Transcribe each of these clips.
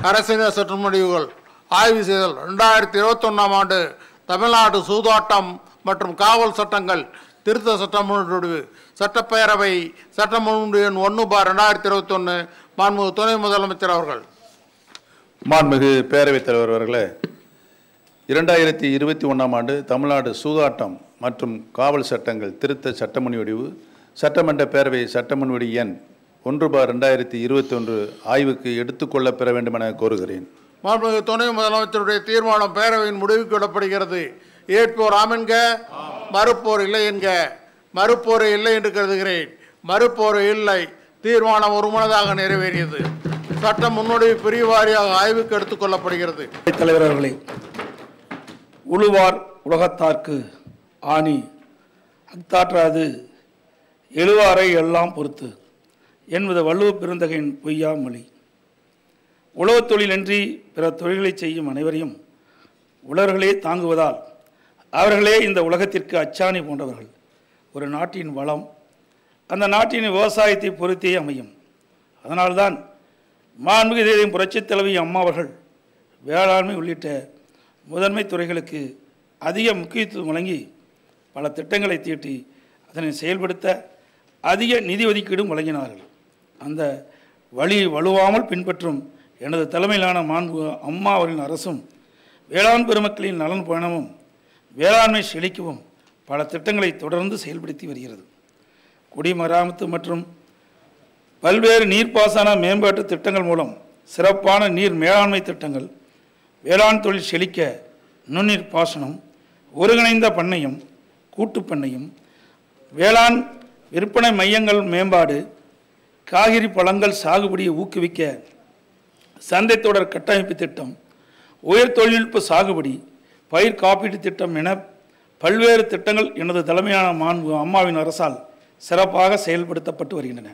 அரசினர் சட்ட முடிவுகள் ஆய்வு செய்தல் ரெண்டாயிரத்தி இருபத்தொன்னாம் ஆண்டு தமிழ்நாடு சூதாட்டம் மற்றும் காவல் சட்டங்கள் திருத்த சட்ட முன்வடிவு சட்டப்பேரவை சட்ட முன்வடிவு எண் ஒன்று பார் ரெண்டாயிரத்தி இருபத்தொன்று மாண்புமிகு துணை முதலமைச்சர் அவர்கள் மாண்புமிகு பேரவைத் தலைவர் அவர்களே இரண்டாயிரத்தி இருபத்தி ஒன்றாம் ஆண்டு தமிழ்நாடு சூதாட்டம் மற்றும் காவல் சட்டங்கள் திருத்த சட்ட முன்வடிவு சட்டமன்ற பேரவை சட்ட முன்வடி எண் ஒன்று பார் ரெண்டாயிரத்தி இருபத்தி ஒன்று ஆய்வுக்கு எடுத்துக்கொள்ளப் பெற வேண்டுமென கோருகிறேன் மாண்புமிகு துணை முதலமைச்சருடைய தீர்மானம் பேரவையின் முடிவுக்கு விடப்படுகிறது ஏற்போர் ஆமென்க மறுப்போர் இல்லை என்க மறுப்போர் இல்லை என்று கருதுகிறேன் மறுப்போர் இல்லை தீர்மானம் ஒருமனதாக நிறைவேறியது சட்ட முன்னோடி பிரிவாரியாக ஆய்வுக்கு எடுத்துக்கொள்ளப்படுகிறது தலைவர் அவர்களே உழுவார் உலகத்தார்க்கு ஆணி அக்தாற்றாது எழுவாரை எல்லாம் பொறுத்து என்பது வள்ளுவ பெருந்தகையின் பொய்யா மொழி உழவுத் தொழிலின்றி பிற தொழில்களை செய்யும் அனைவரையும் உழவர்களே தாங்குவதால் அவர்களே இந்த உலகத்திற்கு அச்சாணி போன்றவர்கள் ஒரு நாட்டின் வளம் அந்த நாட்டின் விவசாயத்தை பொறுத்தே அமையும் அதனால்தான் மாண்புமிகு தேதியும் புரட்சித் தலைவி அம்மா அவர்கள் வேளாண்மை உள்ளிட்ட முதன்மை துறைகளுக்கு அதிக முக்கியத்துவம் வழங்கி பல திட்டங்களை தீட்டி அதனை செயல்படுத்த அதிக நிதி ஒதுக்கீடும் வழங்கினார்கள் அந்த வழி வலுவாமல் பின்பற்றும் எனது தலைமையிலான மாண்பு அம்மா அவர்களின் அரசும் வேளாண் பெருமக்களின் நலன் பயணமும் வேளாண்மை செழிக்கவும் பல திட்டங்களை தொடர்ந்து செயல்படுத்தி வருகிறது குடிமராமத்து மற்றும் பல்வேறு நீர்ப்பாசன மேம்பாட்டு திட்டங்கள் மூலம் சிறப்பான நீர் மேலாண்மை திட்டங்கள் வேளாண் தொழில் செழிக்க நுண்ணீர் பாசனம் ஒருங்கிணைந்த பண்ணையம் கூட்டுப் பண்ணையம் வேளாண் விற்பனை மையங்கள் மேம்பாடு காய்கறி பழங்கள் சாகுபடியை ஊக்குவிக்க சந்தை தொடர் கட்டமைப்பு திட்டம் உயர் தொழில்நுட்ப சாகுபடி பயிர் காப்பீட்டு திட்டம் என பல்வேறு திட்டங்கள் எனது தலைமையான மாண்பு அம்மாவின் அரசால் சிறப்பாக செயல்படுத்தப்பட்டு வருகின்றன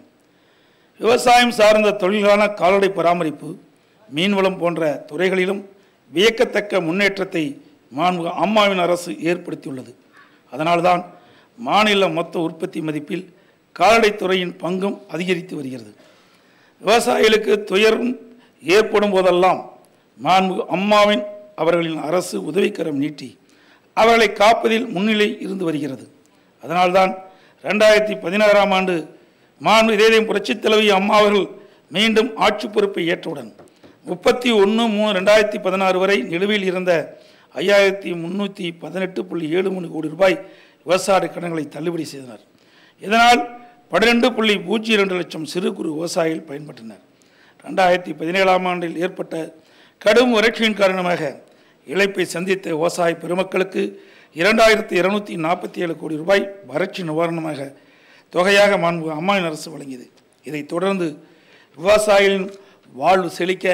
விவசாயம் சார்ந்த தொழில்களான கால்நடை பராமரிப்பு மீன்வளம் போன்ற துறைகளிலும் வியக்கத்தக்க முன்னேற்றத்தை மாண்பு அம்மாவின் அரசு ஏற்படுத்தியுள்ளது அதனால்தான் மாநில மொத்த உற்பத்தி மதிப்பில் கால்நடைத்துறையின் பங்கும் அதிகரித்து வருகிறது விவசாயிகளுக்கு துயரம் ஏற்படும் போதெல்லாம் மாண்பு அம்மாவின் அவர்களின் அரசு உதவிக்கரம் நீட்டி அவர்களை காப்பதில் முன்னிலை இருந்து வருகிறது அதனால்தான் ரெண்டாயிரத்தி பதினாறாம் ஆண்டு மாண்பு இதயம் புரட்சித் தலைவி அம்மா அவர்கள் மீண்டும் ஆட்சி பொறுப்பை ஏற்றவுடன் முப்பத்தி ஒன்று மூணு ரெண்டாயிரத்தி பதினாறு வரை நிலுவையில் இருந்த ஐயாயிரத்தி முந்நூற்றி பதினெட்டு புள்ளி ஏழு மூணு கோடி ரூபாய் விவசாய கடன்களை தள்ளுபடி செய்தனர் இதனால் பன்னிரெண்டு புள்ளி பூஜ்ஜியம் ரெண்டு லட்சம் சிறு குறு விவசாயிகள் பயன்பட்டனர் ரெண்டாயிரத்தி பதினேழாம் ஆண்டில் ஏற்பட்ட கடும் வறட்சியின் காரணமாக இழப்பை சந்தித்த விவசாய பெருமக்களுக்கு இரண்டாயிரத்தி இருநூத்தி நாற்பத்தி ஏழு கோடி ரூபாய் வறட்சி நிவாரணமாக தொகையாக மாண்பு அம்மாவின் அரசு வழங்கியது இதைத் தொடர்ந்து விவசாயிகளின் வாழ்வு செழிக்க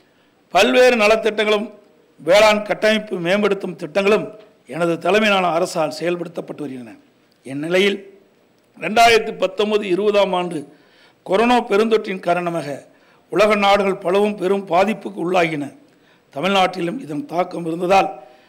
பல்வேறு நலத்திட்டங்களும் வேளாண் கட்டமைப்பு மேம்படுத்தும் திட்டங்களும் எனது தலைமையிலான அரசால் செயல்படுத்தப்பட்டு வருகின்றன இந்நிலையில் ரெண்டாயிரத்தி பத்தொன்பது இருபதாம் ஆண்டு கொரோனா பெருந்தொற்றின் காரணமாக உலக நாடுகள் பலவும் பெரும் பாதிப்புக்கு உள்ளாகின தமிழ்நாட்டிலும் இதன் தாக்கம் இருந்ததால்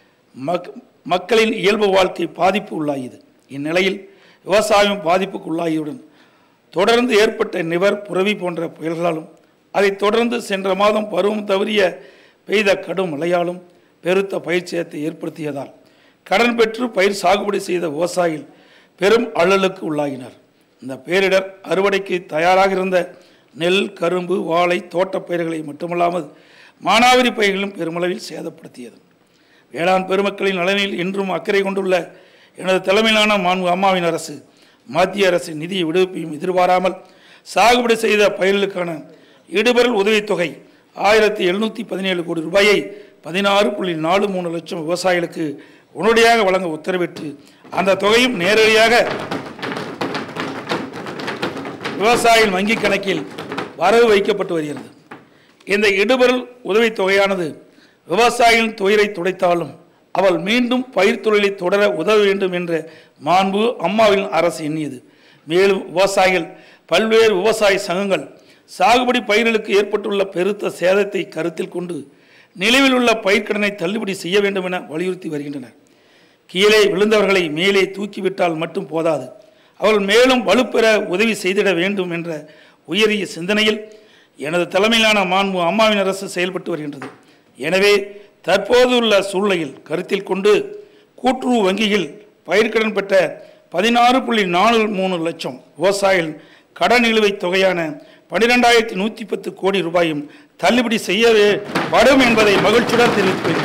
மக் மக்களின் இயல்பு வாழ்க்கை பாதிப்பு உள்ளாகியது இந்நிலையில் விவசாயம் பாதிப்புக்கு உள்ளாகியவுடன் தொடர்ந்து ஏற்பட்ட நிவர் புரவி போன்ற புயல்களாலும் அதைத் தொடர்ந்து சென்ற மாதம் பருவம் தவறிய பெய்த கடும் மழையாலும் பெருத்த பயிர் சேதத்தை ஏற்படுத்தியதால் கடன் பெற்று பயிர் சாகுபடி செய்த விவசாயிகள் பெரும் அல்லலுக்கு உள்ளாகினார் இந்த பேரிடர் அறுவடைக்கு தயாராக இருந்த நெல் கரும்பு வாழை தோட்டப் பயிர்களை மட்டுமல்லாமல் மானாவாரி பயிர்களும் பெருமளவில் சேதப்படுத்தியது வேளாண் பெருமக்களின் நலனில் இன்றும் அக்கறை கொண்டுள்ள எனது தலைமையிலான மாண்பு அம்மாவின் அரசு மத்திய அரசின் நிதி விடுவிப்பையும் எதிர்பாராமல் சாகுபடி செய்த பயிர்களுக்கான இடுபொருள் உதவித்தொகை ஆயிரத்தி எழுநூற்றி பதினேழு கோடி ரூபாயை பதினாறு புள்ளி நாலு மூணு லட்சம் விவசாயிகளுக்கு உடனடியாக வழங்க உத்தரவிட்டு அந்த தொகையும் நேரடியாக விவசாயிகள் வங்கி கணக்கில் வரவு வைக்கப்பட்டு வருகிறது இந்த இடுபொருள் உதவித் தொகையானது விவசாயிகளின் துயரை துடைத்தாலும் அவள் மீண்டும் பயிர் தொழிலை தொடர உதவ வேண்டும் என்ற மாண்பு அம்மாவின் அரசு எண்ணியது மேலும் விவசாயிகள் பல்வேறு விவசாய சங்கங்கள் சாகுபடி பயிர்களுக்கு ஏற்பட்டுள்ள பெருத்த சேதத்தை கருத்தில் கொண்டு நிலுவில் உள்ள பயிர்க்கடனை தள்ளுபடி செய்ய வேண்டும் என வலியுறுத்தி வருகின்றனர் கீழே விழுந்தவர்களை மேலே தூக்கிவிட்டால் மட்டும் போதாது அவர்கள் மேலும் வலுப்பெற உதவி செய்திட வேண்டும் என்ற உயரிய சிந்தனையில் எனது தலைமையிலான மாண்பு அம்மாவின் அரசு செயல்பட்டு வருகின்றது எனவே தற்போதுள்ள சூழ்நிலையில் கருத்தில் கொண்டு கூட்டுறவு வங்கியில் பயிர்க்கடன் பெற்ற பதினாறு புள்ளி நாலு மூணு லட்சம் விவசாயிகள் கடன் நிலுவைத் தொகையான பன்னிரெண்டாயிரத்தி நூற்றி பத்து கோடி ரூபாயும் தள்ளுபடி செய்யப்படும் என்பதை மகிழ்ச்சியுடன் தெரிவித்துள்ளேன்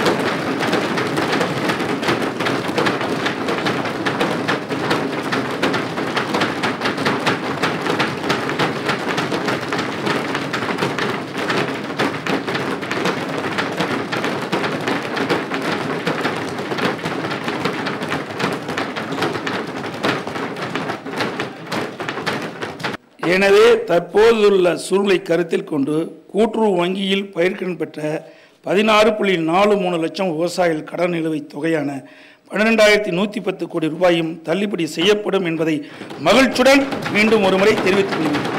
எனவே தற்போதுள்ள சூழ்நிலை கருத்தில் கொண்டு கூட்டுறவு வங்கியில் பயிர்க்கடன் பெற்ற பதினாறு புள்ளி நாலு மூணு லட்சம் விவசாயிகள் கடன் நிலுவைத் தொகையான பன்னிரெண்டாயிரத்தி நூற்றி பத்து கோடி ரூபாயும் தள்ளுபடி செய்யப்படும் என்பதை மகிழ்ச்சியுடன் மீண்டும் ஒருமுறை தெரிவித்துக் கொள்கிறேன்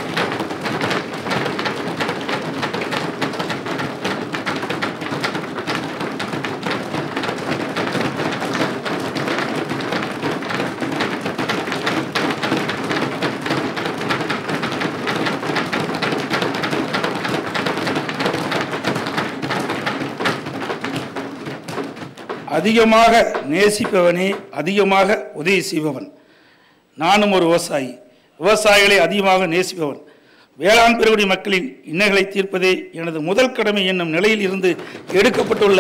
அதிகமாக நேசிப்பவனே அதிகமாக உதவி செய்பவன் நானும் ஒரு விவசாயி விவசாயிகளை அதிகமாக நேசிப்பவன் வேளாண் பெருகுடி மக்களின் இன்னல்களை தீர்ப்பதே எனது முதல் கடமை என்னும் நிலையில் இருந்து எடுக்கப்பட்டுள்ள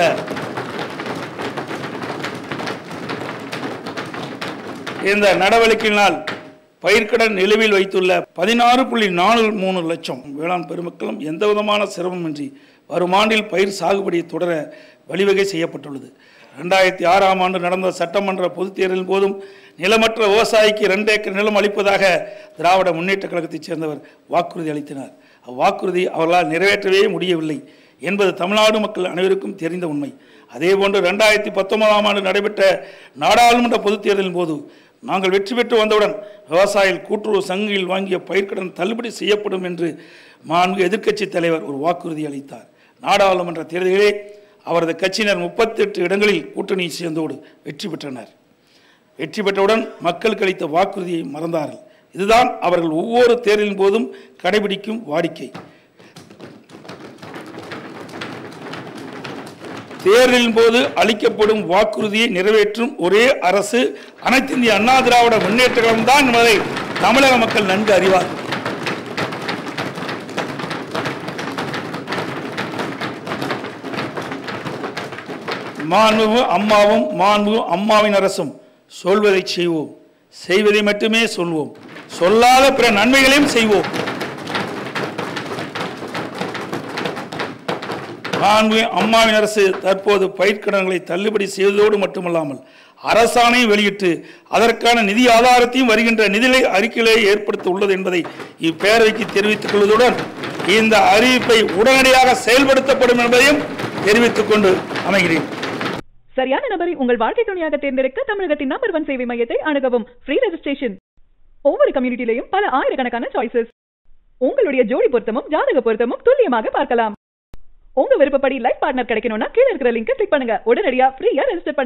இந்த நடவடிக்கையினால் பயிர்க்கடன் நிலுவையில் வைத்துள்ள பதினாறு புள்ளி நாலு மூணு லட்சம் வேளாண் பெருமக்களும் எந்த விதமான சிரமமின்றி வரும் ஆண்டில் பயிர் சாகுபடியை தொடர வழிவகை செய்யப்பட்டுள்ளது ரெண்டாயிரத்தி ஆறாம் ஆண்டு நடந்த சட்டமன்ற பொதுத் தேர்தலின் போதும் நிலமற்ற விவசாயிக்கு ரெண்டு ஏக்கர் நிலம் அளிப்பதாக திராவிட முன்னேற்ற கழகத்தைச் சேர்ந்தவர் வாக்குறுதி அளித்தனர் அவ்வாக்குறுதி அவர்களால் நிறைவேற்றவே முடியவில்லை என்பது தமிழ்நாடு மக்கள் அனைவருக்கும் தெரிந்த உண்மை அதேபோன்று ரெண்டாயிரத்தி பத்தொன்பதாம் ஆண்டு நடைபெற்ற நாடாளுமன்ற பொதுத் தேர்தலின் போது நாங்கள் வெற்றி பெற்று வந்தவுடன் விவசாயிகள் கூட்டுறவு சங்கில் வாங்கிய பயிர்க்கடன் தள்ளுபடி செய்யப்படும் என்று மாண்பு எதிர்க்கட்சி தலைவர் ஒரு வாக்குறுதி அளித்தார் நாடாளுமன்ற தேர்தலிலே அவரது கட்சியினர் முப்பத்தெட்டு இடங்களில் கூட்டணி சேர்ந்தோடு வெற்றி பெற்றனர் வெற்றி பெற்றவுடன் மக்களுக்கு அளித்த வாக்குறுதியை மறந்தார்கள் இதுதான் அவர்கள் ஒவ்வொரு தேர்தலின் போதும் கடைபிடிக்கும் வாடிக்கை தேர்தலின் போது அளிக்கப்படும் வாக்குறுதியை நிறைவேற்றும் ஒரே அரசு அனைத்து இந்திய அண்ணா திராவிட முன்னேற்ற கழகம் தான் என்பதை தமிழக மக்கள் நன்கு அறிவார் மாண்பு அம்மாவும் மாண்பு அம்மாவின் அரசும் சொல்வதை செய்வோம் செய்வதை மட்டுமே சொல்வோம் சொல்லாத பிற நன்மைகளையும் செய்வோம் மாண்பு அம்மாவின் அரசு தற்போது பயிர்க்கடன்களை தள்ளுபடி செய்வதோடு மட்டுமல்லாமல் அரசாணை வெளியிட்டு அதற்கான நிதி ஆதாரத்தையும் வருகின்ற நிதிநிலை அறிக்கையிலே ஏற்படுத்த உள்ளது என்பதை இப்பேரவைக்கு தெரிவித்துக் கொள்வதுடன் இந்த அறிவிப்பை உடனடியாக செயல்படுத்தப்படும் என்பதையும் தெரிவித்துக் கொண்டு அமைகிறேன் சரியான நபரை உங்கள் வாழ்க்கை துணையாக தேர்ந்தெடுக்க தமிழகத்தின் நம்பர் ஒன் சேவை மையத்தை அணுகவும் ஃப்ரீ ரெஜிஸ்ட்ரேஷன் ஒவ்வொரு கம்யூனிட்டிலையும் பல ஆயிரக்கணக்கான சாய்ஸஸ் உங்களுடைய ஜோடி பொருத்தமும் ஜாதக பொருத்தமும் துல்லியமாக பார்க்கலாம் உங்க விருப்பப்படி லைஃப் பார்ட்னர் கிடைக்கணும்னா கீழ இருக்கிற லிங்கை கிளிக் பண்ணுங்க உடனடியா ஃப்ரீயா ரெஜிஸ்டர்